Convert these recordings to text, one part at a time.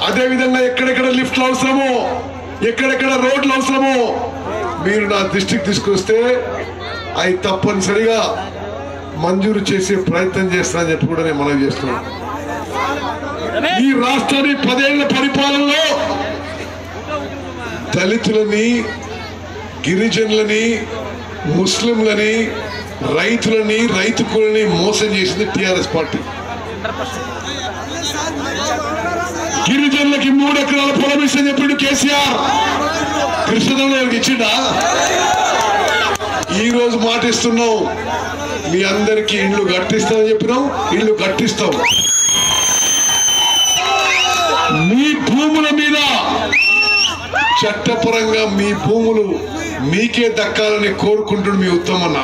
అదే విధంగా ఎక్కడెక్కడ లిఫ్ట్లు అవసరమో ఎక్కడెక్కడ రోడ్లు అవసరమో మీరు నా దృష్టికి తీసుకొస్తే అవి తప్పనిసరిగా మంజూరు చేసే ప్రయత్నం చేస్తానని చెప్పి కూడా నేను మనవి చేస్తున్నాను ఈ రాష్ట్రాన్ని పదేళ్ల పరిపాలనలో దళితులని గిరిజనులని ముస్లింలని రైతులని రైతు కూలని మోసం చేసింది టిఆర్ఎస్ పార్టీ గిరిజనులకి మూడు ఎకరాల పొలం ఇస్తే చెప్పిండు కేసీఆర్ కృష్ణదేవులకు ఇచ్చిండా ఈ రోజు మాట ఇస్తున్నాం మీ అందరికి ఇల్లు కట్టిస్తామని చెప్పినాం ఇల్లు కట్టిస్తాం మీ భూముల మీద చట్టపరంగా మీ భూములు మీకే దక్కాలని కోరుకుంటుడు మీ ఉత్తమన్న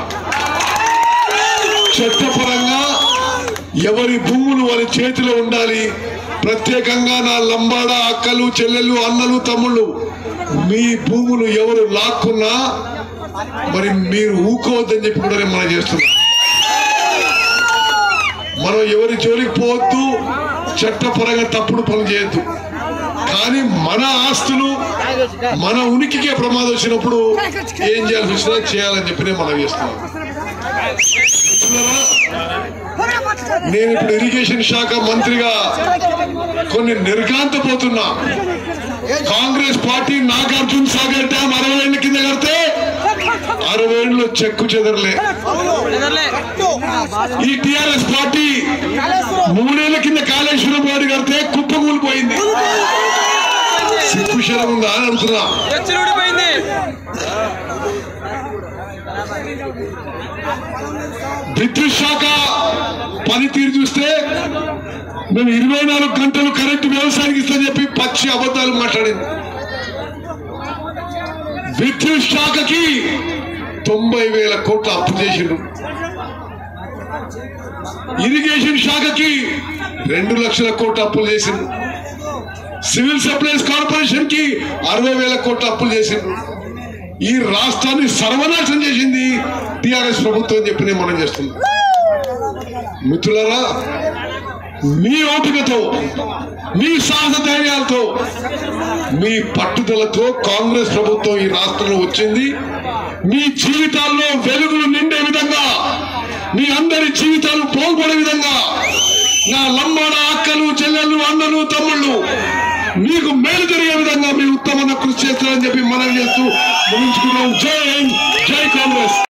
చట్టపరంగా ఎవరి భూములు వారి చేతిలో ఉండాలి ప్రత్యేకంగా నా లంబాడ అక్కలు చెల్లెళ్ళు అన్నలు తమ్ముళ్ళు మీ భూములు ఎవరు లాక్కున్నా మరి మీరు ఊకోవద్దని చెప్పి కూడా నేను మనం చేస్తున్నాం మనం ఎవరి జోలికి పోవద్దు చట్టపరంగా తప్పుడు పనులు చేయొద్దు కానీ మన ఆస్తులు మన ఉనికికే ప్రమాదం వచ్చినప్పుడు ఏం చేయాల్సి వచ్చినా చేయాలని చెప్పి నేను మనం చేస్తున్నాం మిత్రులారా, నేను ఇప్పుడు ఇరిగేషన్ శాఖ మంత్రిగా కొన్ని నిర్గాంతపోతున్నా కాంగ్రెస్ పార్టీ నాగార్జున సాగర్ డ్యామ్ అరవై ఏళ్ళ కింద కడితే అరవై ఏళ్ళు చెక్కు చెదరలే ఈ టిఆర్ఎస్ పార్టీ మూడేళ్ల కింద కాళేశ్వరం వాడి కడితే కుప్పకూలిపోయింది సిగ్గుశరం ఉందా అని అడుగుతున్నా ఊడిపోయింది విద్యుత్ శాఖ పనితీరు చూస్తే మేము ఇరవై నాలుగు గంటలు కరెంటు వ్యవసాయానికి ఇస్తామని చెప్పి పచ్చి అబద్ధాలు మాట్లాడింది విద్యుత్ శాఖకి తొంభై వేల కోట్ల అప్పు చేసిండు ఇరిగేషన్ శాఖకి రెండు లక్షల కోట్ల అప్పులు చేసిండు సివిల్ సప్లైస్ కార్పొరేషన్ కి అరవై వేల కోట్ల అప్పులు చేసిండు ఈ రాష్ట్రాన్ని సర్వనాశనం చేసింది టిఆర్ఎస్ ప్రభుత్వం అని చెప్పి నేను మనం చేస్తున్నాం మిత్రులారా మీ ఓపికతో మీ సాహస ధైర్యాలతో మీ పట్టుదలతో కాంగ్రెస్ ప్రభుత్వం ఈ రాష్ట్రంలో వచ్చింది మీ జీవితాల్లో వెలుగులు నిండే విధంగా మీ అందరి జీవితాలు బాగుపడే విధంగా నా లంబాడ అక్కలు చెల్లెళ్ళు అన్నలు తమ్ముళ్ళు మీకు మేలు జరిగే విధంగా మీ ఉత్తమన్న కృషి చేస్తారని చెప్పి మనం చేస్తూ ముగించుకున్నాం జై హింద్, జై కాంగ్రెస్